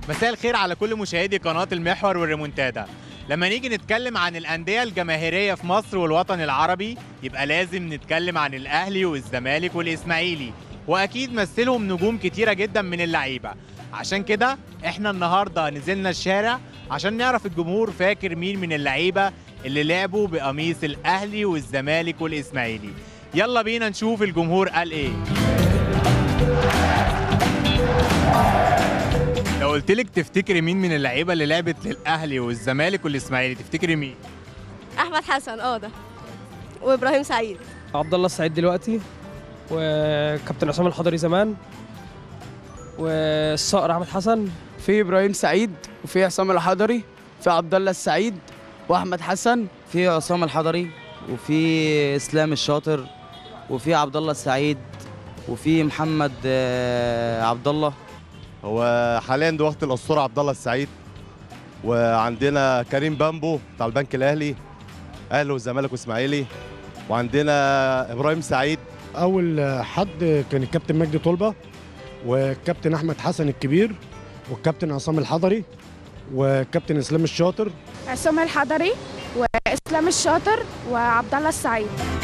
مساء الخير على كل مشاهدي قناة المحور والريمونتادا لما نيجي نتكلم عن الأندية الجماهيرية في مصر والوطن العربي يبقى لازم نتكلم عن الأهلي والزمالك والإسماعيلي وأكيد مثلهم نجوم كتيرة جدا من اللعيبة عشان كده احنا النهاردة نزلنا الشارع عشان نعرف الجمهور فاكر مين من اللعيبة اللي لعبوا بقميص الأهلي والزمالك والإسماعيلي يلا بينا نشوف الجمهور قال ايه لو قلت لك تفتكري مين من اللعيبه اللي لعبت للاهلي والزمالك والاسماعيلي تفتكري مين احمد حسن اه ده وابراهيم سعيد عبد الله السعيد دلوقتي وكابتن عصام الحضري زمان والصقر احمد حسن في ابراهيم سعيد وفي عصام الحضري في عبد الله السعيد واحمد حسن في عصام الحضري وفي اسلام الشاطر وفي عبد الله السعيد وفي محمد آه، عبد الله هو حاليا دلوقتي الاسطوره عبد الله السعيد وعندنا كريم بامبو بتاع البنك الاهلي اهلي والزمالك واسماعيلي وعندنا ابراهيم سعيد اول حد كان الكابتن مجدي طلبه والكابتن احمد حسن الكبير والكابتن عصام الحضري والكابتن اسلام الشاطر عصام الحضري واسلام الشاطر وعبد الله السعيد